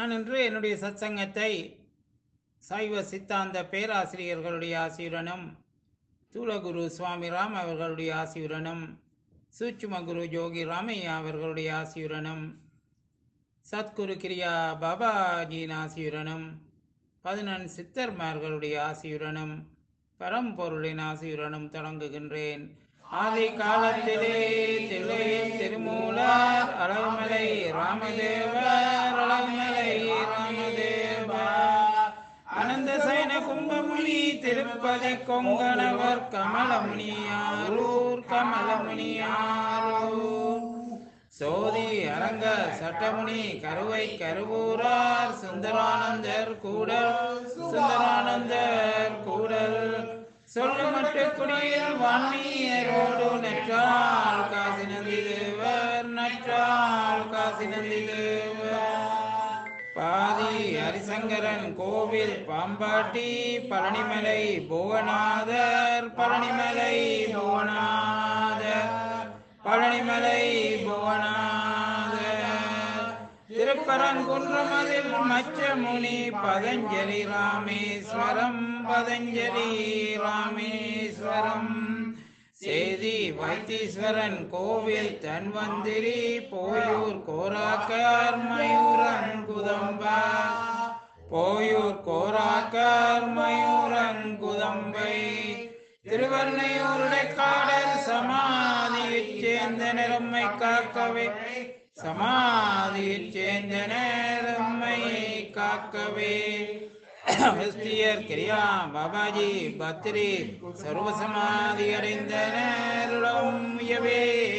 நான் இன்று என்னுடைய சத்சங்கத்தை சைவ சித்தாந்த பேராசிரியர்களுடைய ஆசியுடனும் தூளகுரு சுவாமி ராம் அவர்களுடைய ஆசியுடனும் சூட்சும குரு ஜோகி ராமையா அவர்களுடைய ஆசியுடனும் சத்குரு கிரியா பாபாஜியின் ஆசியுடனும் பதினெண் சித்தர்மார்களுடைய ஆசியுடனும் பரம்பொருளின் ஆசியுடனும் தொடங்குகின்றேன் ஆதி காலத்திலே தில்லை திருமூலர் அழகுமலை ராமதேவர் அழகுமலை ராமதேவா அனந்த சயன கும்பமுனி திருப்பதி கொங்கணவர் கமலமுனியாரூர் கமலமுனியாரூர் சோதி அரங்க சட்டமுனி கருவை கருவூரார் சுந்தரானந்தர் கூடல் சுந்தரானந்தர் கூடல் சொல்லமட்டு குடியில் வான்மீரோடு நற்றால் காசி நந்தி தேவர் நற்றால் காசி நந்தி தேவர் பாதி ஹரிசங்கரன் கோவில் பாம்பாட்டி பழனிமலை புவனாதர் பழனிமலை புவனாதர் பழனிமலை புவனாதர் திருப்பரங்குன்றமதில் மச்சமுனி பதஞ்சலி ராமேஸ்வரம் பதஞ்சலி ராமேஸ்வரம் சேதி வைத்தீஸ்வரன் கோவில் தன்வந்திரி போயூர் கோராக்கார் மயூரன் குதம்பா போயூர் கோராக்கார் மயூரன் குதம்பை திருவர்ணையூருடைய காடல் சமாதியைச் சேர்ந்த நிறம்மை காக்கவே சமாதியைச் சேர்ந்த நேரம்மை காக்கவே ஹஸ்தியர் கிரியா பாபாஜி பத்ரி சர்வ சமாதி அடைந்த நேருளம் உயவே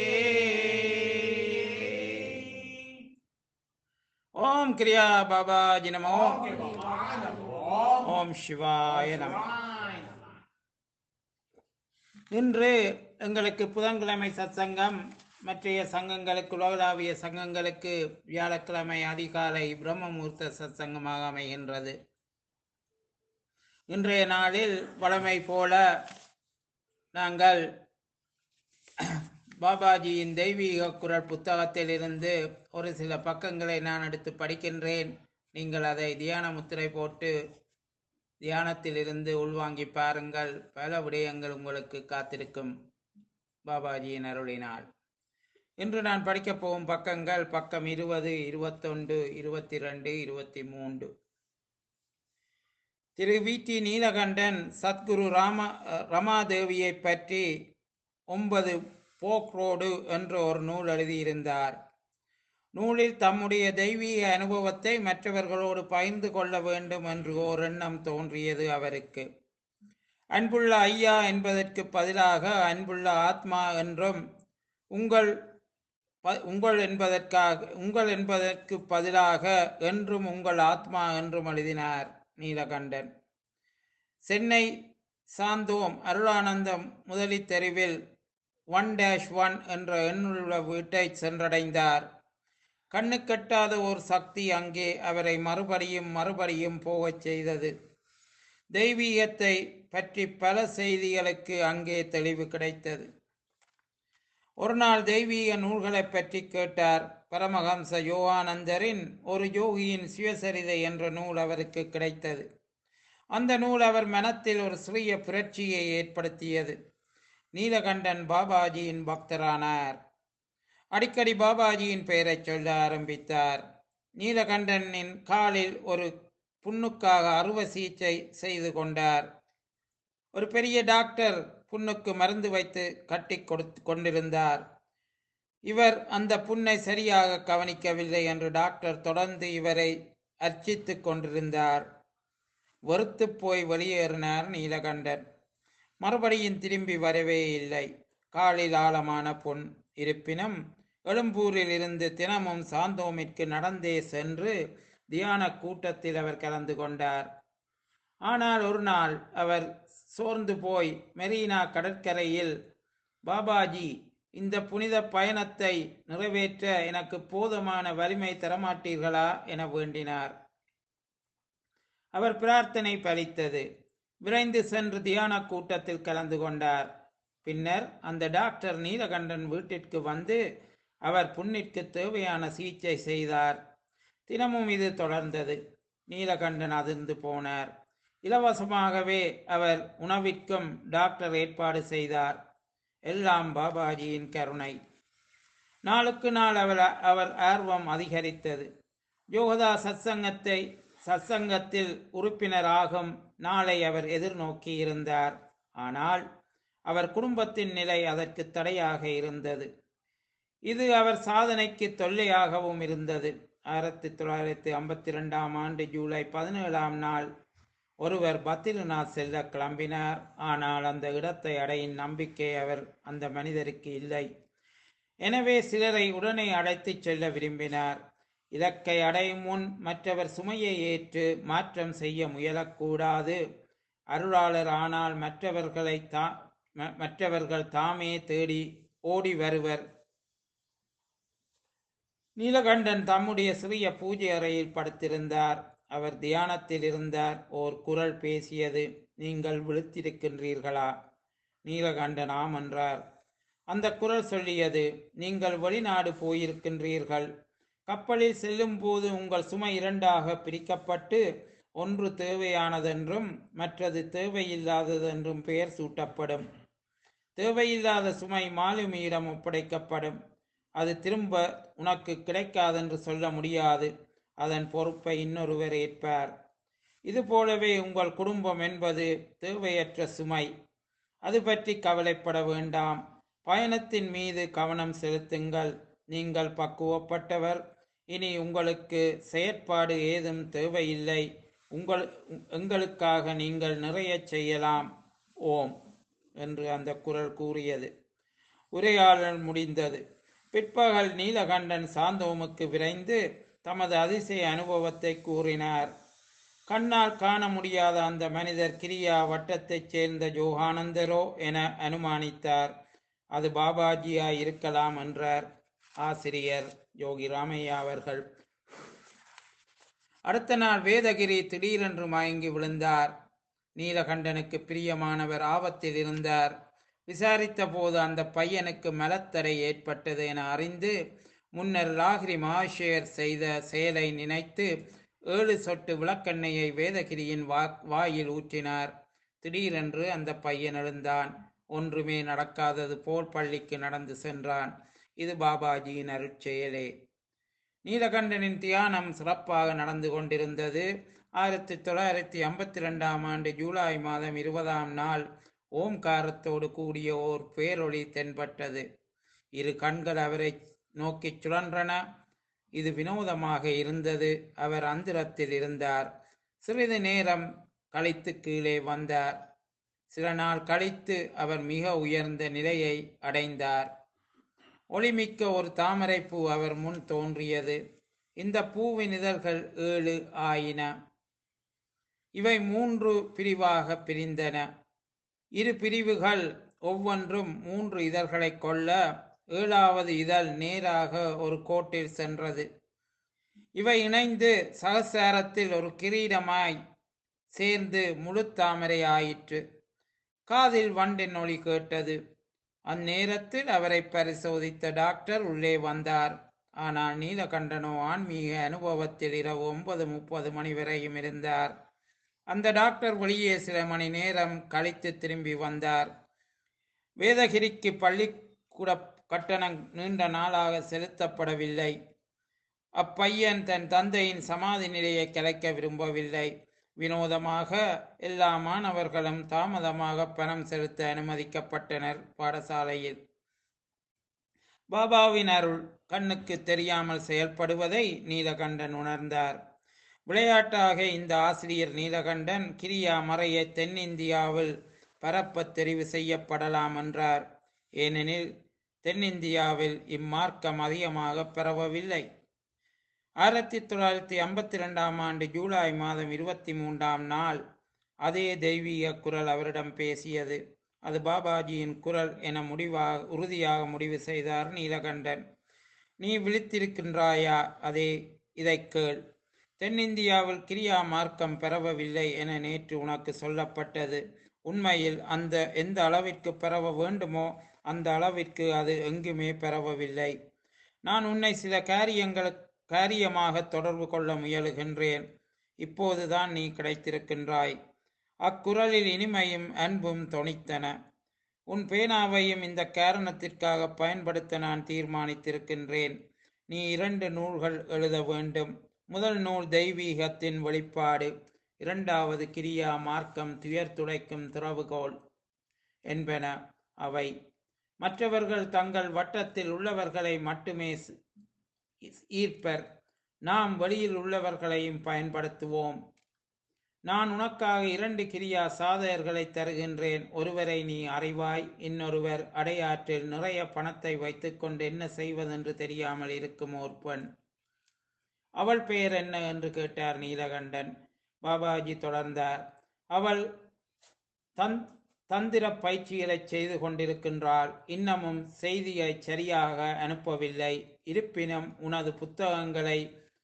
ஓம் கிரியா பாபாஜி நமோ ஓம் சிவாய நம இன்று எங்களுக்கு புதன்கிழமை சத்சங்கம் மற்றைய சங்கங்களுக்கு உலகளாவிய சங்கங்களுக்கு வியாழக்கிழமை அதிகாலை பிரம்மமூர்த்த சத்சங்கமாக அமைகின்றது இன்றைய நாளில் வழமை போல நாங்கள் பாபாஜியின் தெய்வீக குரல் புத்தகத்திலிருந்து ஒரு சில பக்கங்களை நான் எடுத்து படிக்கின்றேன் நீங்கள் அதை தியான முத்திரை போட்டு தியானத்திலிருந்து உள்வாங்கி பாருங்கள் பல விடயங்கள் உங்களுக்கு காத்திருக்கும் பாபாஜியின் அருளினால் இன்று நான் படிக்கப் போகும் பக்கங்கள் பக்கம் இருபது இருபத்தொன்று இருபத்தி ரெண்டு இருபத்தி மூன்று திரு வி டி நீலகண்டன் சத்குரு ராம ரமாதேவியை பற்றி ஒன்பது போக்ரோடு என்ற ஒரு நூல் எழுதியிருந்தார் நூலில் தம்முடைய தெய்வீக அனுபவத்தை மற்றவர்களோடு பகிர்ந்து கொள்ள வேண்டும் என்று ஓர் எண்ணம் தோன்றியது அவருக்கு அன்புள்ள ஐயா என்பதற்கு பதிலாக அன்புள்ள ஆத்மா என்றும் உங்கள் உங்கள் என்பதற்காக உங்கள் என்பதற்கு பதிலாக என்றும் உங்கள் ஆத்மா என்றும் எழுதினார் நீலகண்டன் சென்னை சாந்தோம் அருளானந்தம் முதலி தெருவில் ஒன் டேஷ் ஒன் என்ற எண்ணுள்ள வீட்டை சென்றடைந்தார் கண்ணு கட்டாத ஒரு சக்தி அங்கே அவரை மறுபடியும் மறுபடியும் போகச் செய்தது தெய்வீகத்தை பற்றி பல செய்திகளுக்கு அங்கே தெளிவு கிடைத்தது ஒரு நாள் தெய்வீக நூல்களை பற்றி கேட்டார் பரமஹம்ச யோகானந்தரின் ஒரு யோகியின் சுயசரிதை என்ற நூல் அவருக்கு கிடைத்தது அந்த நூல் அவர் மனத்தில் ஒரு சிறிய புரட்சியை ஏற்படுத்தியது நீலகண்டன் பாபாஜியின் பக்தரானார் அடிக்கடி பாபாஜியின் பெயரை சொல்ல ஆரம்பித்தார் நீலகண்டனின் காலில் ஒரு புண்ணுக்காக அறுவை சிகிச்சை செய்து கொண்டார் ஒரு பெரிய டாக்டர் புண்ணுக்கு மருந்து வைத்து கட்டி கொடுத்து கொண்டிருந்தார் இவர் அந்த புண்ணை சரியாக கவனிக்கவில்லை என்று டாக்டர் தொடர்ந்து இவரை அர்ச்சித்து கொண்டிருந்தார் வெறுத்து போய் வெளியேறினார் நீலகண்டன் மறுபடியும் திரும்பி வரவே இல்லை காலில் ஆழமான புண் இருப்பினும் எழும்பூரில் இருந்து தினமும் சாந்தோமிற்கு நடந்தே சென்று தியான கூட்டத்தில் அவர் கலந்து கொண்டார் ஆனால் ஒரு நாள் அவர் சோர்ந்து போய் மெரீனா கடற்கரையில் பாபாஜி இந்த புனித பயணத்தை நிறைவேற்ற எனக்கு போதுமான வலிமை தரமாட்டீர்களா என வேண்டினார் அவர் பிரார்த்தனை பலித்தது விரைந்து சென்று தியான கூட்டத்தில் கலந்து கொண்டார் பின்னர் அந்த டாக்டர் நீலகண்டன் வீட்டிற்கு வந்து அவர் புண்ணிற்கு தேவையான சிகிச்சை செய்தார் தினமும் இது தொடர்ந்தது நீலகண்டன் அதிர்ந்து போனார் இலவசமாகவே அவர் உணவிற்கும் டாக்டர் ஏற்பாடு செய்தார் எல்லாம் பாபாஜியின் கருணை நாளுக்கு நாள் அவர் அவர் ஆர்வம் அதிகரித்தது யோகதா சத்சங்கத்தை சத்சங்கத்தில் உறுப்பினராகும் நாளை அவர் எதிர்நோக்கி இருந்தார் ஆனால் அவர் குடும்பத்தின் நிலை அதற்கு தடையாக இருந்தது இது அவர் சாதனைக்கு தொல்லையாகவும் இருந்தது ஆயிரத்தி தொள்ளாயிரத்தி ஐம்பத்தி ரெண்டாம் ஆண்டு ஜூலை பதினேழாம் நாள் ஒருவர் பத்ரிநாத் செல்ல கிளம்பினார் ஆனால் அந்த இடத்தை அடையும் நம்பிக்கை அவர் அந்த மனிதருக்கு இல்லை எனவே சிலரை உடனே அழைத்துச் செல்ல விரும்பினார் இலக்கை அடையும் முன் மற்றவர் சுமையை ஏற்று மாற்றம் செய்ய முயலக்கூடாது அருளாளர் ஆனால் மற்றவர்களை தா ம- மற்றவர்கள் தாமே தேடி ஓடி வருவர் நீலகண்டன் தம்முடைய சிறிய பூஜை அறையில் படுத்திருந்தார் அவர் தியானத்தில் இருந்தார் ஓர் குரல் பேசியது நீங்கள் விழித்திருக்கின்றீர்களா நீலகண்டன் ஆம் என்றார் அந்த குரல் சொல்லியது நீங்கள் வெளிநாடு போயிருக்கின்றீர்கள் கப்பலில் செல்லும் போது உங்கள் சுமை இரண்டாக பிரிக்கப்பட்டு ஒன்று தேவையானதென்றும் மற்றது தேவையில்லாததென்றும் பெயர் சூட்டப்படும் தேவையில்லாத சுமை மாலுமியிடம் ஒப்படைக்கப்படும் அது திரும்ப உனக்கு கிடைக்காதென்று சொல்ல முடியாது அதன் பொறுப்பை இன்னொருவர் ஏற்பார் இதுபோலவே உங்கள் குடும்பம் என்பது தேவையற்ற சுமை அது பற்றி கவலைப்பட வேண்டாம் பயணத்தின் மீது கவனம் செலுத்துங்கள் நீங்கள் பக்குவப்பட்டவர் இனி உங்களுக்கு செயற்பாடு ஏதும் தேவையில்லை உங்கள் எங்களுக்காக நீங்கள் நிறைய செய்யலாம் ஓம் என்று அந்த குரல் கூறியது உரையாடல் முடிந்தது பிற்பகல் நீலகண்டன் சாந்தோமுக்கு விரைந்து தமது அதிசய அனுபவத்தை கூறினார் கண்ணால் காண முடியாத அந்த மனிதர் கிரியா வட்டத்தைச் சேர்ந்த ஜோகானந்தரோ என அனுமானித்தார் அது பாபாஜியா இருக்கலாம் என்றார் ஆசிரியர் யோகி ராமையா அவர்கள் அடுத்த நாள் வேதகிரி திடீரென்று மயங்கி விழுந்தார் நீலகண்டனுக்கு பிரியமானவர் ஆபத்தில் இருந்தார் விசாரித்த போது அந்த பையனுக்கு மலத்தடை ஏற்பட்டது என அறிந்து முன்னர் லாகிரி மகாஷேர் செய்த செயலை நினைத்து ஏழு சொட்டு விளக்கெண்ணெயை வேதகிரியின் வா வாயில் ஊற்றினார் திடீரென்று அந்த பையன் எழுந்தான் ஒன்றுமே நடக்காதது போல் பள்ளிக்கு நடந்து சென்றான் இது பாபாஜியின் அருட்செயலே நீலகண்டனின் தியானம் சிறப்பாக நடந்து கொண்டிருந்தது ஆயிரத்தி தொள்ளாயிரத்தி ஐம்பத்தி ரெண்டாம் ஆண்டு ஜூலை மாதம் இருபதாம் நாள் ஓம்காரத்தோடு கூடிய ஓர் பேரொளி தென்பட்டது இரு கண்கள் அவரை நோக்கி சுழன்றன இது வினோதமாக இருந்தது அவர் அந்திரத்தில் இருந்தார் சிறிது நேரம் கழித்து கீழே வந்தார் சில நாள் கழித்து அவர் மிக உயர்ந்த நிலையை அடைந்தார் ஒளிமிக்க ஒரு தாமரைப்பூ அவர் முன் தோன்றியது இந்த பூவின் இதழ்கள் ஏழு ஆயின இவை மூன்று பிரிவாக பிரிந்தன இரு பிரிவுகள் ஒவ்வொன்றும் மூன்று இதழ்களை கொள்ள ஏழாவது இதழ் நேராக ஒரு கோட்டில் சென்றது இவை இணைந்து சகசாரத்தில் ஒரு கிரீடமாய் சேர்ந்து முழு தாமரை ஆயிற்று காதில் வண்டின் ஒளி கேட்டது அந்நேரத்தில் அவரை பரிசோதித்த டாக்டர் உள்ளே வந்தார் ஆனால் நீலகண்டனோ ஆன்மீக அனுபவத்தில் இரவு ஒன்பது முப்பது மணி வரையும் இருந்தார் அந்த டாக்டர் வெளியே சில மணி நேரம் கழித்து திரும்பி வந்தார் வேதகிரிக்கு பள்ளிக்கூட கட்டணம் நீண்ட நாளாக செலுத்தப்படவில்லை அப்பையன் தன் தந்தையின் சமாதி நிலையை கலைக்க விரும்பவில்லை வினோதமாக எல்லா மாணவர்களும் தாமதமாக பணம் செலுத்த அனுமதிக்கப்பட்டனர் பாடசாலையில் பாபாவின் அருள் கண்ணுக்கு தெரியாமல் செயல்படுவதை நீலகண்டன் உணர்ந்தார் விளையாட்டாக இந்த ஆசிரியர் நீலகண்டன் கிரியா மறையை தென்னிந்தியாவில் பரப்ப தெரிவு செய்யப்படலாம் என்றார் ஏனெனில் தென்னிந்தியாவில் இம்மார்க்கம் அதிகமாக பரவவில்லை ஆயிரத்தி தொள்ளாயிரத்தி ஐம்பத்தி ரெண்டாம் ஆண்டு ஜூலை மாதம் இருபத்தி மூன்றாம் நாள் அதே தெய்வீக குரல் அவரிடம் பேசியது அது பாபாஜியின் குரல் என முடிவாக உறுதியாக முடிவு செய்தார் நீலகண்டன் நீ விழித்திருக்கின்றாயா அதே இதை கேள் தென்னிந்தியாவில் கிரியா மார்க்கம் பரவவில்லை என நேற்று உனக்கு சொல்லப்பட்டது உண்மையில் அந்த எந்த அளவிற்கு பரவ வேண்டுமோ அந்த அளவிற்கு அது எங்குமே பரவவில்லை நான் உன்னை சில காரியங்களுக்கு காரியமாக தொடர்பு கொள்ள முயலுகின்றேன் இப்போதுதான் நீ கிடைத்திருக்கின்றாய் அக்குரலில் இனிமையும் அன்பும் தொனித்தன உன் பேனாவையும் இந்த காரணத்திற்காக பயன்படுத்த நான் தீர்மானித்திருக்கின்றேன் நீ இரண்டு நூல்கள் எழுத வேண்டும் முதல் நூல் தெய்வீகத்தின் வெளிப்பாடு இரண்டாவது கிரியா மார்க்கம் துயர் துடைக்கும் திறவுகோல் என்பன அவை மற்றவர்கள் தங்கள் வட்டத்தில் உள்ளவர்களை மட்டுமே ஸ்- ஈர்ப்பர் நாம் வெளியில் உள்ளவர்களையும் பயன்படுத்துவோம் நான் உனக்காக இரண்டு கிரியா சாதகர்களை தருகின்றேன் ஒருவரை நீ அறிவாய் இன்னொருவர் அடையாற்றில் நிறைய பணத்தை வைத்துக்கொண்டு என்ன செய்வதென்று தெரியாமல் இருக்கும் ஒரு பெண் அவள் பெயர் என்ன என்று கேட்டார் நீலகண்டன் பாபாஜி தொடர்ந்தார் அவள் தன் தந்திர பயிற்சிகளை செய்து கொண்டிருக்கின்றாள் இன்னமும் செய்தியை சரியாக அனுப்பவில்லை இருப்பினும் உனது புத்தகங்களை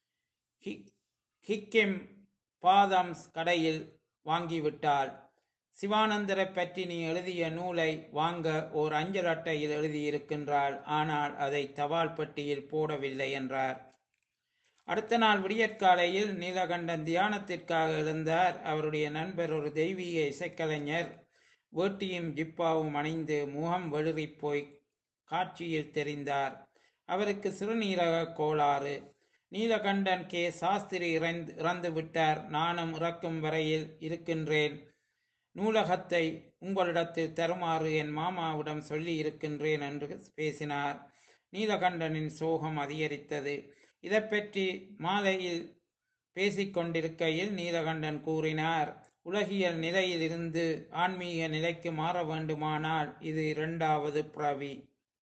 ஹி- ஹிக்கிம் பாதம்ஸ் கடையில் வாங்கிவிட்டாள் சிவானந்தரை பற்றி நீ எழுதிய நூலை வாங்க ஓர் அஞ்சல் அட்டையில் எழுதியிருக்கின்றாள் ஆனால் அதை தபால் பெட்டியில் போடவில்லை என்றார் அடுத்த நாள் விடியற்காலையில் நீலகண்டன் தியானத்திற்காக எழுந்தார் அவருடைய நண்பர் ஒரு தெய்வீக இசைக்கலைஞர் வேட்டியும் ஜிப்பாவும் அணிந்து முகம் வெளிறிப் போய் காட்சியில் தெரிந்தார் அவருக்கு சிறுநீரக கோளாறு நீலகண்டன் கே சாஸ்திரி இறந்து இறந்து விட்டார் நானும் இறக்கும் வரையில் இருக்கின்றேன் நூலகத்தை உங்களிடத்தில் தருமாறு என் மாமாவிடம் சொல்லி இருக்கின்றேன் என்று பேசினார் நீலகண்டனின் சோகம் அதிகரித்தது இதை பற்றி மாலையில் பேசிக்கொண்டிருக்கையில் நீலகண்டன் கூறினார் உலகியல் நிலையில் இருந்து ஆன்மீக நிலைக்கு மாற வேண்டுமானால் இது இரண்டாவது பிரவி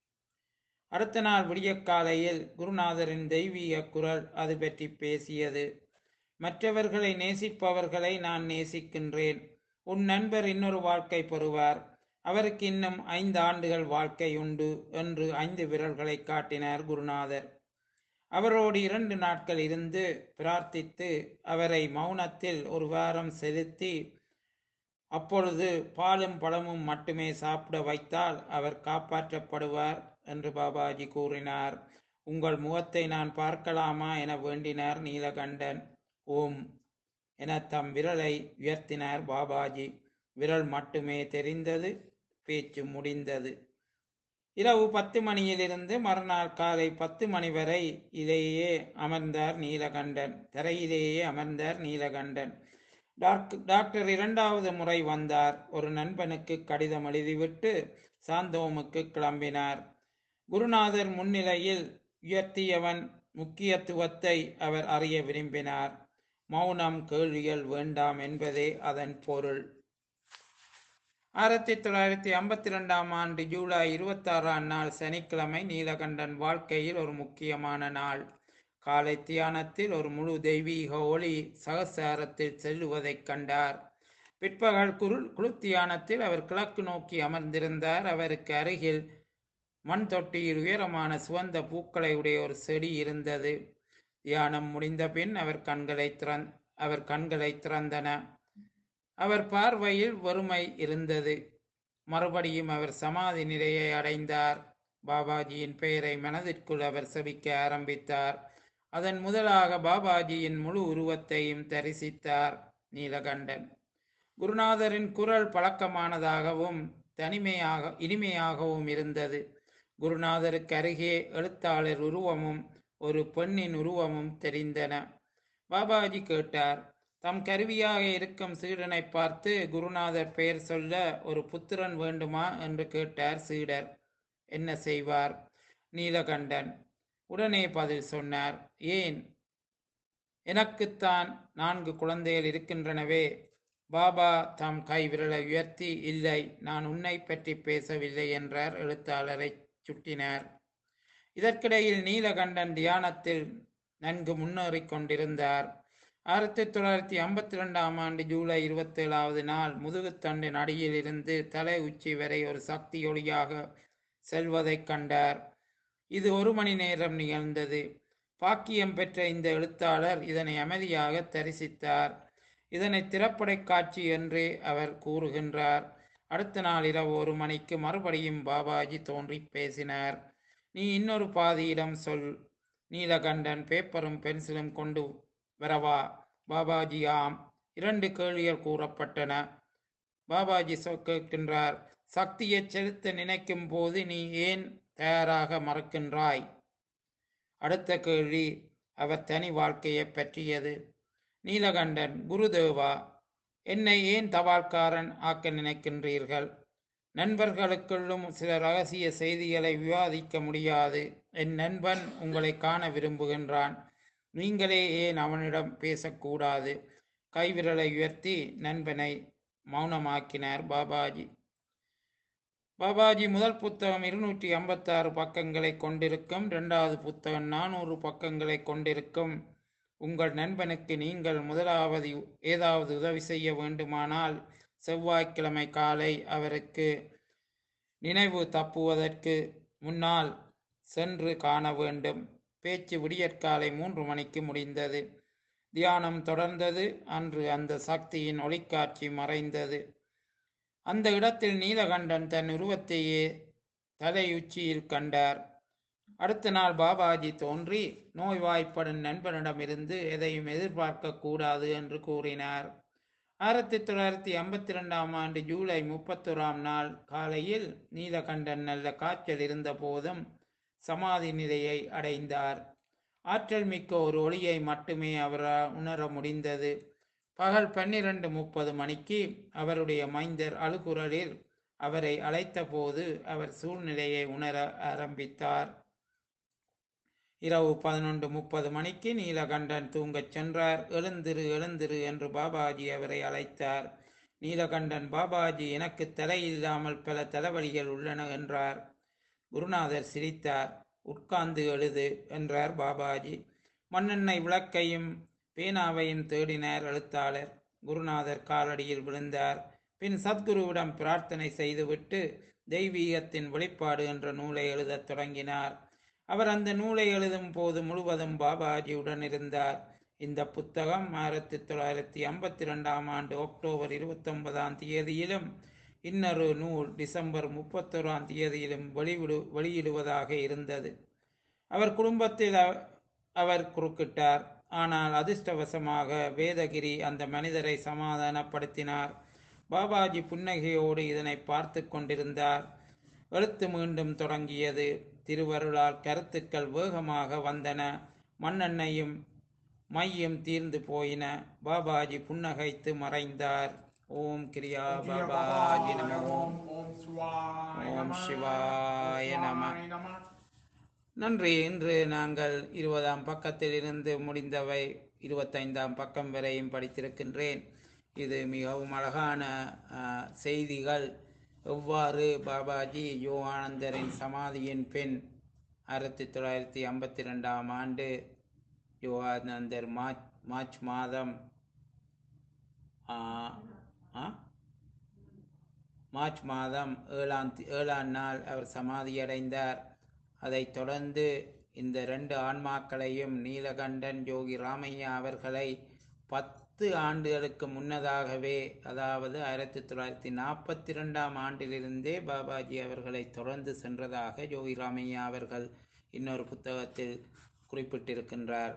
அடுத்த நாள் விடியற்காலையில் குருநாதரின் தெய்வீக குரல் அது பற்றி பேசியது மற்றவர்களை நேசிப்பவர்களை நான் நேசிக்கின்றேன் உன் நண்பர் இன்னொரு வாழ்க்கை பெறுவார் அவருக்கு இன்னும் ஐந்து ஆண்டுகள் வாழ்க்கை உண்டு என்று ஐந்து விரல்களை காட்டினார் குருநாதர் அவரோடு இரண்டு நாட்கள் இருந்து பிரார்த்தித்து அவரை மௌனத்தில் ஒரு வாரம் செலுத்தி அப்பொழுது பாலும் பழமும் மட்டுமே சாப்பிட வைத்தால் அவர் காப்பாற்றப்படுவார் என்று பாபாஜி கூறினார் உங்கள் முகத்தை நான் பார்க்கலாமா என வேண்டினார் நீலகண்டன் ஓம் என தம் விரலை உயர்த்தினார் பாபாஜி விரல் மட்டுமே தெரிந்தது பேச்சு முடிந்தது இரவு பத்து மணியிலிருந்து மறுநாள் காலை பத்து மணி வரை இலேயே அமர்ந்தார் நீலகண்டன் தரையிலேயே அமர்ந்தார் நீலகண்டன் டாக்டர் டாக்டர் இரண்டாவது முறை வந்தார் ஒரு நண்பனுக்கு கடிதம் எழுதிவிட்டு சாந்தோமுக்கு கிளம்பினார் குருநாதர் முன்னிலையில் உயர்த்தியவன் முக்கியத்துவத்தை அவர் அறிய விரும்பினார் மௌனம் கேள்விகள் வேண்டாம் என்பதே அதன் பொருள் ஆயிரத்தி தொள்ளாயிரத்தி ஐம்பத்தி ரெண்டாம் ஆண்டு ஜூலை இருபத்தாறாம் நாள் சனிக்கிழமை நீலகண்டன் வாழ்க்கையில் ஒரு முக்கியமான நாள் காலை தியானத்தில் ஒரு முழு தெய்வீக ஒளி சகசாரத்தில் செல்லுவதைக் கண்டார் பிற்பகல் குருள் குளிர்த்தியானத்தில் அவர் கிழக்கு நோக்கி அமர்ந்திருந்தார் அவருக்கு அருகில் மண் தொட்டியில் உயரமான சுவந்த பூக்களை உடைய ஒரு செடி இருந்தது தியானம் முடிந்த பின் அவர் கண்களை திறந் அவர் கண்களை திறந்தன அவர் பார்வையில் வறுமை இருந்தது மறுபடியும் அவர் சமாதி நிலையை அடைந்தார் பாபாஜியின் பெயரை மனதிற்குள் அவர் செபிக்க ஆரம்பித்தார் அதன் முதலாக பாபாஜியின் முழு உருவத்தையும் தரிசித்தார் நீலகண்டன் குருநாதரின் குரல் பழக்கமானதாகவும் தனிமையாக இனிமையாகவும் இருந்தது குருநாதருக்கு அருகே எழுத்தாளர் உருவமும் ஒரு பெண்ணின் உருவமும் தெரிந்தன பாபாஜி கேட்டார் தம் கருவியாக இருக்கும் சீடனை பார்த்து குருநாதர் பெயர் சொல்ல ஒரு புத்திரன் வேண்டுமா என்று கேட்டார் சீடர் என்ன செய்வார் நீலகண்டன் உடனே பதில் சொன்னார் ஏன் எனக்குத்தான் நான்கு குழந்தைகள் இருக்கின்றனவே பாபா தம் கை விரலை உயர்த்தி இல்லை நான் உன்னை பற்றி பேசவில்லை என்றார் எழுத்தாளரை சுட்டினார் இதற்கிடையில் நீலகண்டன் தியானத்தில் நன்கு முன்னேறிக் கொண்டிருந்தார் ஆயிரத்தி தொள்ளாயிரத்தி ஐம்பத்தி ரெண்டாம் ஆண்டு ஜூலை இருபத்தேழாவது நாள் முதுகுத்தண்டின் அடியில் இருந்து தலை உச்சி வரை ஒரு சக்தி ஒளியாக செல்வதைக் கண்டார் இது ஒரு மணி நேரம் நிகழ்ந்தது பாக்கியம் பெற்ற இந்த எழுத்தாளர் இதனை அமைதியாக தரிசித்தார் இதனை திரைப்பட காட்சி என்றே அவர் கூறுகின்றார் அடுத்த நாள் இரவு ஒரு மணிக்கு மறுபடியும் பாபாஜி தோன்றி பேசினார் நீ இன்னொரு பாதியிடம் சொல் நீலகண்டன் பேப்பரும் பென்சிலும் கொண்டு வரவா பாபாஜி ஆம் இரண்டு கேள்விகள் கூறப்பட்டன பாபாஜி சொ- கேட்கின்றார் சக்தியை செலுத்த நினைக்கும் போது நீ ஏன் தயாராக மறக்கின்றாய் அடுத்த கேள்வி அவர் தனி வாழ்க்கையை பற்றியது நீலகண்டன் குருதேவா என்னை ஏன் தபால்காரன் ஆக்க நினைக்கின்றீர்கள் நண்பர்களுக்குள்ளும் சில ரகசிய செய்திகளை விவாதிக்க முடியாது என் நண்பன் உங்களை காண விரும்புகின்றான் நீங்களே ஏன் அவனிடம் பேசக்கூடாது கைவிரலை உயர்த்தி நண்பனை மௌனமாக்கினார் பாபாஜி பாபாஜி முதல் புத்தகம் இருநூற்றி ஐம்பத்தாறு பக்கங்களை கொண்டிருக்கும் இரண்டாவது புத்தகம் நானூறு பக்கங்களை கொண்டிருக்கும் உங்கள் நண்பனுக்கு நீங்கள் முதலாவது ஏதாவது உதவி செய்ய வேண்டுமானால் செவ்வாய்க்கிழமை காலை அவருக்கு நினைவு தப்புவதற்கு முன்னால் சென்று காண வேண்டும் பேச்சு விடியற்காலை மூன்று மணிக்கு முடிந்தது தியானம் தொடர்ந்தது அன்று அந்த சக்தியின் ஒளிக்காட்சி மறைந்தது அந்த இடத்தில் நீலகண்டன் தன் உருவத்தையே தலையுச்சியில் கண்டார் அடுத்த நாள் பாபாஜி தோன்றி நோய்வாய்ப்படும் நண்பனிடமிருந்து எதையும் எதிர்பார்க்க கூடாது என்று கூறினார் ஆயிரத்தி தொள்ளாயிரத்தி ஐம்பத்தி ரெண்டாம் ஆண்டு ஜூலை முப்பத்தொராம் நாள் காலையில் நீலகண்டன் நல்ல காய்ச்சல் இருந்த போதும் சமாதி நிலையை அடைந்தார் ஆற்றல் மிக்க ஒரு ஒளியை மட்டுமே அவரால் உணர முடிந்தது பகல் பன்னிரண்டு முப்பது மணிக்கு அவருடைய மைந்தர் அழுகுரலில் அவரை அழைத்தபோது அவர் சூழ்நிலையை உணர ஆரம்பித்தார் இரவு பதினொன்று முப்பது மணிக்கு நீலகண்டன் தூங்கச் சென்றார் எழுந்திரு எழுந்திரு என்று பாபாஜி அவரை அழைத்தார் நீலகண்டன் பாபாஜி எனக்கு தலையில்லாமல் பல தலைவலிகள் உள்ளன என்றார் குருநாதர் சிரித்தார் உட்கார்ந்து எழுது என்றார் பாபாஜி மண்ணெண்ணெய் விளக்கையும் பேனாவையும் தேடினார் எழுத்தாளர் குருநாதர் காலடியில் விழுந்தார் பின் சத்குருவிடம் பிரார்த்தனை செய்துவிட்டு தெய்வீகத்தின் வெளிப்பாடு என்ற நூலை எழுதத் தொடங்கினார் அவர் அந்த நூலை எழுதும் போது முழுவதும் பாபாஜியுடன் இருந்தார் இந்த புத்தகம் ஆயிரத்தி தொள்ளாயிரத்தி ஐம்பத்தி ரெண்டாம் ஆண்டு அக்டோபர் இருபத்தொன்பதாம் தேதியிலும் இன்னொரு நூல் டிசம்பர் முப்பத்தொராம் தேதியிலும் வெளிவிடு வெளியிடுவதாக இருந்தது அவர் குடும்பத்தில் அவ- அவர் குறுக்கிட்டார் ஆனால் அதிர்ஷ்டவசமாக வேதகிரி அந்த மனிதரை சமாதானப்படுத்தினார் பாபாஜி புன்னகையோடு இதனை பார்த்து கொண்டிருந்தார் எழுத்து மீண்டும் தொடங்கியது திருவருளால் கருத்துக்கள் வேகமாக வந்தன மண்ணெண்ணையும் மையும் தீர்ந்து போயின பாபாஜி புன்னகைத்து மறைந்தார் ஓம் கிரியா பாபாஜி நம ஓம் ஓம் சிவாய ஓம் நம. சிவாய நம. சிவாய நம. நன்றி இன்று நாங்கள் இருபதாம் பக்கத்தில் இருந்து முடிந்தவை இருபத்தைந்தாம் பக்கம் வரையும் படித்திருக்கின்றேன் இது மிகவும் அழகான அஹ், செய்திகள் எவ்வாறு பாபாஜி யோகானந்தரின் சமாதியின் பின் ஆயிரத்தி தொள்ளாயிரத்தி ஐம்பத்தி ரெண்டாம் ஆண்டு யோகானந்தர் மார்ச் மார்ச் மாதம் ஆ, ஆ? மார்ச் மாதம் ஏழாம் தி- ஏழாம் நாள் அவர் சமாதியடைந்தார் அதைத் தொடர்ந்து இந்த ரெண்டு ஆன்மாக்களையும் நீலகண்டன் யோகி ராமையா அவர்களை பத்து ஆண்டுகளுக்கு முன்னதாகவே அதாவது ஆயிரத்தி தொள்ளாயிரத்தி நாற்பத்தி ரெண்டாம் ஆண்டிலிருந்தே பாபாஜி அவர்களை தொடர்ந்து சென்றதாக யோகி ராமையா அவர்கள் இன்னொரு புத்தகத்தில் குறிப்பிட்டிருக்கின்றார்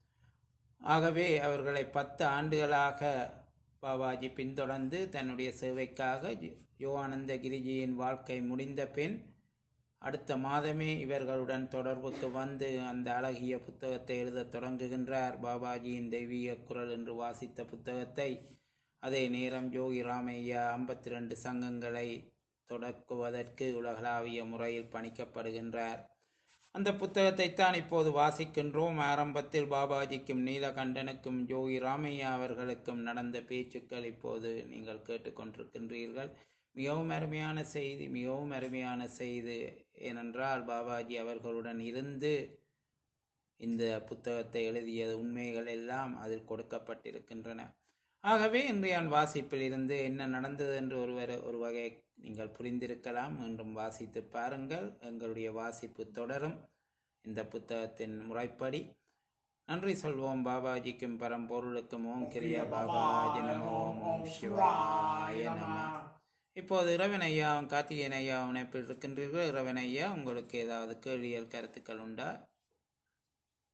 ஆகவே அவர்களை பத்து ஆண்டுகளாக பாபாஜி பின்தொடர்ந்து தன்னுடைய சேவைக்காக யோ- யோகானந்த கிரிஜியின் வாழ்க்கை முடிந்த பின் அடுத்த மாதமே இவர்களுடன் தொடர்புக்கு வந்து அந்த அழகிய புத்தகத்தை எழுதத் தொடங்குகின்றார் பாபாஜியின் தெய்வீக குரல் என்று வாசித்த புத்தகத்தை அதே நேரம் யோகி ராமையா ஐம்பத்தி ரெண்டு சங்கங்களை தொடக்குவதற்கு உலகளாவிய முறையில் பணிக்கப்படுகின்றார் அந்த புத்தகத்தை தான் இப்போது வாசிக்கின்றோம் ஆரம்பத்தில் பாபாஜிக்கும் நீலகண்டனுக்கும் யோகி ராமையா அவர்களுக்கும் நடந்த பேச்சுக்கள் இப்போது நீங்கள் கேட்டுக்கொண்டிருக்கின்றீர்கள் மிகவும் அருமையான செய்தி மிகவும் அருமையான செய்தி ஏனென்றால் பாபாஜி அவர்களுடன் இருந்து இந்த புத்தகத்தை எழுதிய உண்மைகள் எல்லாம் அதில் கொடுக்கப்பட்டிருக்கின்றன ஆகவே இன்றைய வாசிப்பில் இருந்து என்ன நடந்தது என்று ஒருவர் ஒரு வகை நீங்கள் புரிந்திருக்கலாம் மீண்டும் வாசித்து பாருங்கள் எங்களுடைய வாசிப்பு தொடரும் இந்த புத்தகத்தின் முறைப்படி நன்றி சொல்வோம் பாபாஜிக்கும் பரம்பொருளுக்கும் ஓம் கிரியா பாபாஜி நம ஓம் ஓம் சிவாய நம இப்போது இரவன் ஐயாவும் கார்த்திகேயன் ஐயாவும் இணைப்பில் இருக்கின்றீர்கள் இரவன் ஐயா உங்களுக்கு ஏதாவது கேள்விகள் கருத்துக்கள் உண்டா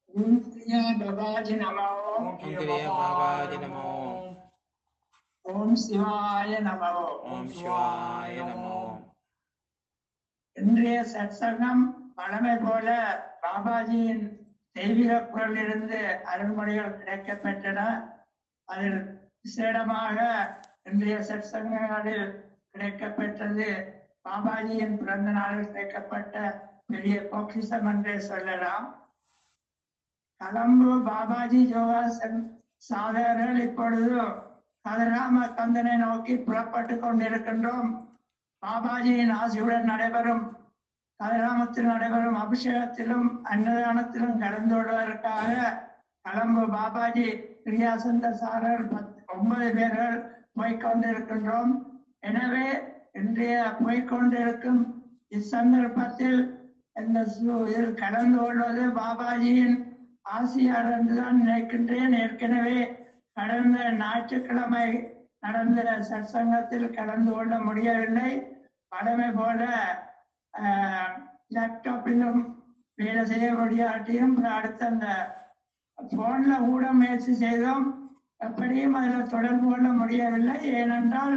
ஓம் கிரியா பபாஜி நமோ ஓம் கிரிய பாபாஜி நமோ ஓம் சிவாய நமோ ஓம் சிவாய நமோ இன்றைய சத்சங்கம் பழமை போல பாபாஜியின் தெய்வீக குரலிலிருந்து அருள்மொழிகள் கிடைக்கப்பெற்றன அதில் விசேடமாக இன்றைய சத்சங்கங்களில் கிடைக்கப்பெற்றது பாபாஜியின் பிறந்த நாளில் கிடைக்கப்பட்ட பெரிய பொக்கிஷம் என்றே சொல்லலாம் கலம்பு பாபாஜி யோகாசன் சாதகர்கள் இப்பொழுது கதிராம கந்தனை நோக்கி புறப்பட்டு கொண்டிருக்கின்றோம் பாபாஜியின் ஆசியுடன் நடைபெறும் கதிராமத்தில் நடைபெறும் அபிஷேகத்திலும் அன்னதானத்திலும் கலந்து கொள்வதற்காக கலம்பு பாபாஜி கிரியாசந்த சாரர் பத்- ஒன்பது பேர்கள் போய்க்கொண்டிருக்கின்றோம் எனவே இன்றைய போய்க்கொண்டிருக்கும் இச்சந்தர்ப்பத்தில் இந்த சு- இதில் கலந்து கொள்வது பாபாஜியின் ஆசியார் என்றுதான் நினைக்கின்றேன் ஏற்கனவே கடந்த ஞாயிற்றுக்கிழமை நடந்த சற்சங்கத்தில் கலந்து கொள்ள முடியவில்லை பழமை போல ஆஹ், லேப்டாப்பிலும் வேலை செய்ய முடியாட்டியும் அடுத்த அந்த போன்ல கூட முயற்சி செய்தோம் எப்படியும் அதில் தொடர்பு கொள்ள முடியவில்லை ஏனென்றால்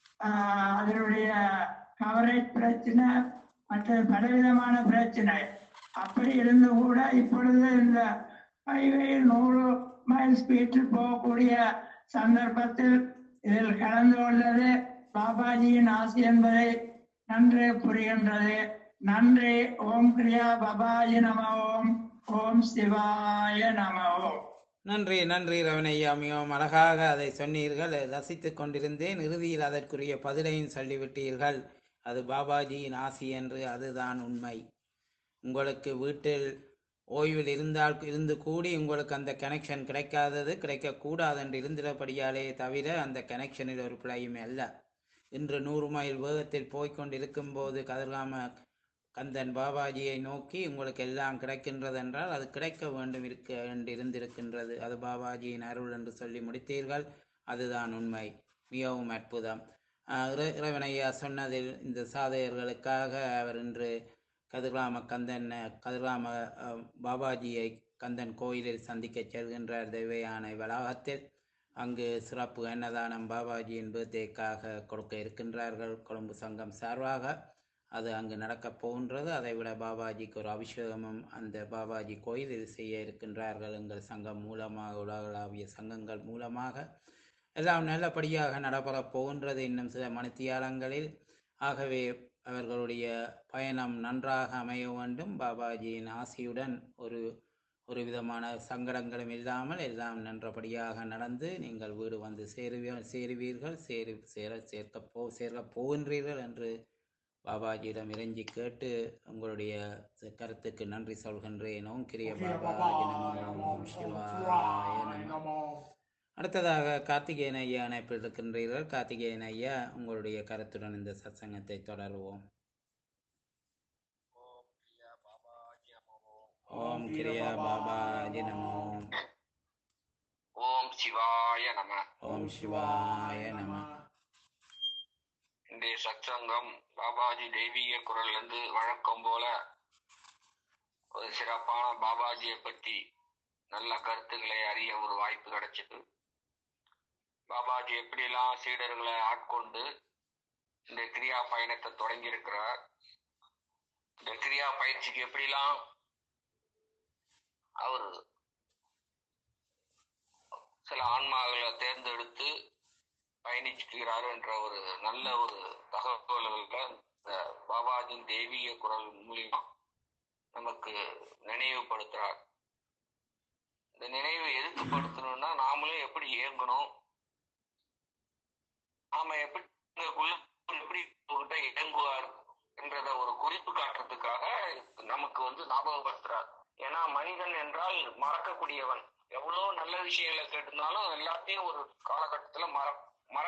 ஆஹ், அதனுடைய கவரேஜ் பிரச்சனை மற்ற பலவிதமான பிரச்சனை அப்படி இருந்து கூட இப்பொழுது இந்த ஹைவேயில் நூறு மைல் ஸ்பீடில் போகக்கூடிய சந்தர்ப்பத்தில் இதில் கலந்து கொள்ளது பாபாஜியின் ஆசி என்பதை நன்று புரிகின்றது நன்றி ஓம் கிரியா பாபாஜி நம ஓம் ஓம் சிவாய நம ஓம் நன்றி நன்றி ரவணையா மிகவும் அழகாக அதை சொன்னீர்கள் ரசித்துக் கொண்டிருந்தேன் இறுதியில் அதற்குரிய பதிலையும் சொல்லிவிட்டீர்கள் அது பாபாஜியின் ஆசி என்று அதுதான் உண்மை உங்களுக்கு வீட்டில் ஓய்வில் இருந்தால் இருந்து கூடி உங்களுக்கு அந்த கனெக்ஷன் கிடைக்காதது கிடைக்கக்கூடாது என்று இருந்தபடியாலே தவிர அந்த கனெக்ஷனில் ஒரு பிழையும் அல்ல இன்று நூறு மைல் வேகத்தில் போய்க்கொண்டிருக்கும் போது கதிர்காம கந்தன் பாபாஜியை நோக்கி உங்களுக்கு எல்லாம் கிடைக்கின்றது என்றால் அது கிடைக்க வேண்டும் இருக்க என்று இருந்திருக்கின்றது அது பாபாஜியின் அருள் என்று சொல்லி முடித்தீர்கள் அதுதான் உண்மை மிகவும் அற்புதம் ஆஹ் இறை- இறைவனையா சொன்னதில் இந்த சாதையர்களுக்காக அவர் இன்று கதிர்காம கந்தன் கதிர்காம அஹ், பாபாஜியை கந்தன் கோயிலில் சந்திக்க செல்கின்றார் தெய்வயானை வளாகத்தில் அங்கு சிறப்பு அன்னதானம் பாபாஜியின் பேர்தேக்காக கொடுக்க இருக்கின்றார்கள் கொழும்பு சங்கம் சார்பாக அது அங்கு நடக்கப் போகின்றது அதைவிட பாபாஜிக்கு ஒரு அபிஷேகமும் அந்த பாபாஜி கோயிலில் செய்ய இருக்கின்றார்கள் எங்கள் சங்கம் மூலமாக உலகளாவிய சங்கங்கள் மூலமாக எல்லாம் நல்லபடியாக நடைபெறப் போகின்றது இன்னும் சில மணித்தியாலங்களில் ஆகவே அவர்களுடைய பயணம் நன்றாக அமைய வேண்டும் பாபாஜியின் ஆசியுடன் ஒரு ஒரு விதமான சங்கடங்களும் இல்லாமல் எல்லாம் நன்றபடியாக நடந்து நீங்கள் வீடு வந்து சேருவீ சேருவீர்கள் சேரு சேர சேர்க்க போ சேர்க்கப் போகின்றீர்கள் என்று பாபாஜியிடம் இறைஞ்சி கேட்டு உங்களுடைய கருத்துக்கு நன்றி சொல்கின்றேன் ஓம் கிரிய பாபாஜி நமோ ஓம் சிவாய நமோ அடுத்ததாக கார்த்திகேயன் ஐயா அணைப்பில் இருக்கின்றீர்கள் கார்த்திகேயன் ஐயா உங்களுடைய கருத்துடன் இந்த சத்சங்கத்தை தொடருவோம் ஓம் கிரியா பாபாஜி நமோ ஓம் சிவாய நம ஓம் சிவாய நம இன்றைய சத்சங்கம் பாபாஜி தெய்வீக குரல்ல இருந்து வழக்கம் போல ஒரு சிறப்பான பாபாஜியை பற்றி நல்ல கருத்துக்களை அறிய ஒரு வாய்ப்பு கிடைச்சது பாபாஜி எப்படிலாம் சீடர்களை ஆட்கொண்டு இந்த கிரியா பயணத்தை தொடங்கி இருக்கிறார் இந்த கிரியா பயிற்சிக்கு எப்படிலாம் அவர் சில ஆன்மாக்களை தேர்ந்தெடுத்து பயணிக்கிறார் என்ற ஒரு நல்ல ஒரு தகவல்களை இந்த பாபாஜியின் தெய்வீக குரல் மூலியமா நமக்கு நினைவுபடுத்துறார் இந்த நினைவு எதுக்கு படுத்தணும்னா நாமளும் எப்படி இயங்கணும் நாம எப்படி எங்களுக்குள்ள எப்படி உங்ககிட்ட இயங்குவார் என்றத ஒரு குறிப்பு காட்டுறதுக்காக நமக்கு வந்து ஞாபகப்படுத்துறார் ஏன்னா மனிதன் என்றால் மறக்கக்கூடியவன் எவ்வளவு நல்ல விஷயங்களை கேட்டிருந்தாலும் எல்லாத்தையும் ஒரு காலகட்டத்துல மற மற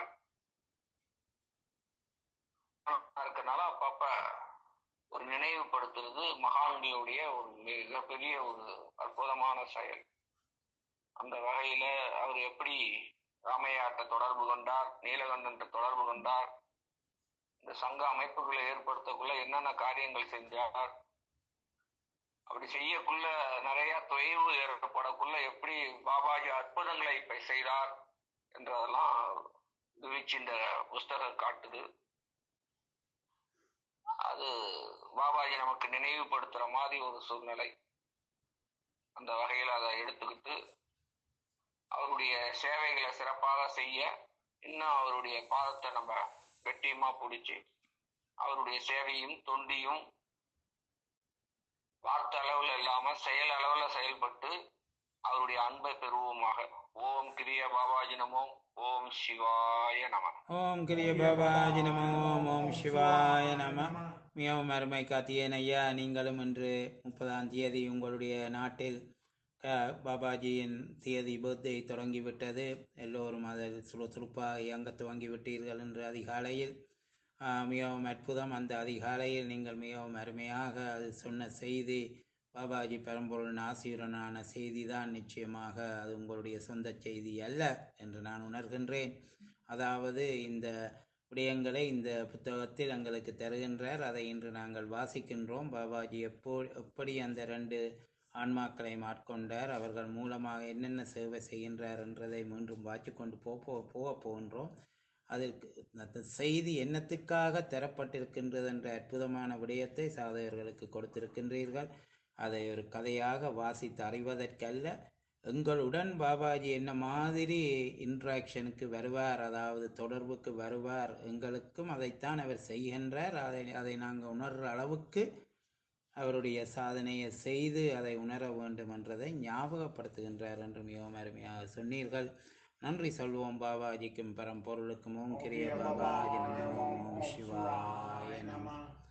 இருக்கனால அப்பப்ப ஒரு நினைவுபடுத்துறது மகான்களுடைய ஒரு மிகப்பெரிய ஒரு அற்புதமான செயல் அந்த வகையில அவர் எப்படி ராமையாட்ட தொடர்பு கொண்டார் நீலகண்டன் தொடர்பு கொண்டார் இந்த சங்க அமைப்புகளை ஏற்படுத்தக்குள்ள என்னென்ன காரியங்கள் செஞ்சார் அப்படி செய்யக்குள்ள நிறைய தொய்வு ஏற்படக்குள்ள எப்படி பாபாஜி அற்புதங்களை இப்ப செய்தார் என்றதெல்லாம் விவரிச்சு இந்த புஸ்தகம் காட்டுது அது பாபாஜி நமக்கு நினைவுபடுத்துற மாதிரி ஒரு சூழ்நிலை அந்த வகையில் அதை எடுத்துக்கிட்டு அவருடைய சேவைகளை சிறப்பாக செய்ய இன்னும் அவருடைய பாதத்தை நம்ம கெட்டியமா பிடிச்சி அவருடைய சேவையும் தொண்டியும் வார்த்தை அளவில் இல்லாம செயல் அளவுல செயல்பட்டு அவருடைய அன்பை பெறுவோமாக ஓம் கிரிய பாபாஜி நமோ ஓம் சிவாய நம ஓம் கிரிய பாபாஜி நமோ ஓம் ஓம் சிவாய நம மிகவும் அருமை காத்தியன் ஐயா நீங்களும் இன்று முப்பதாம் தேதி உங்களுடைய நாட்டில் க- பாபாஜியின் தேதி பர்த்டே தொடங்கிவிட்டது எல்லோரும் அதில் சுறுசுறுப்பாக இயங்க துவங்கிவிட்டீர்கள் என்று அதிகாலையில் ஆஹ், மிகவும் அற்புதம் அந்த அதிகாலையில் நீங்கள் மிகவும் அருமையாக அது சொன்ன செய்தி பாபாஜி பெரம்பொருளின் ஆசியுடனான செய்தி தான் நிச்சயமாக அது உங்களுடைய சொந்த செய்தி அல்ல என்று நான் உணர்கின்றேன் அதாவது இந்த விடயங்களை இந்த புத்தகத்தில் எங்களுக்கு தருகின்றார் அதை இன்று நாங்கள் வாசிக்கின்றோம் பாபாஜி எப்போ எப்படி அந்த ரெண்டு ஆன்மாக்களை மாட்கொண்டார் அவர்கள் மூலமாக என்னென்ன சேவை செய்கின்றார் என்றதை மீண்டும் வாசிக் கொண்டு போ போ- போக போகின்றோம் அதற்கு அந்த செய்தி என்னத்துக்காக தரப்பட்டிருக்கின்றது என்ற அற்புதமான விடயத்தை சாதகர்களுக்கு கொடுத்திருக்கின்றீர்கள் அதை ஒரு கதையாக வாசித்து அறிவதற்கல்ல எங்களுடன் பாபாஜி என்ன மாதிரி இன்ட்ராக்ஷனுக்கு வருவார் அதாவது தொடர்புக்கு வருவார் எங்களுக்கும் அதைத்தான் அவர் செய்கின்றார் அதை அதை நாங்கள் உணர்கிற அளவுக்கு அவருடைய சாதனையை செய்து அதை உணர வேண்டும் என்றதை ஞாபகப்படுத்துகின்றார் என்று மிகவும் அருமையாக சொன்னீர்கள் நன்றி சொல்வோம் பாபாஜிக்கும் பரம்பொருளுக்கும் ஓம் கிரிய பாபாஜி நமோ ஓம் சிவாய நம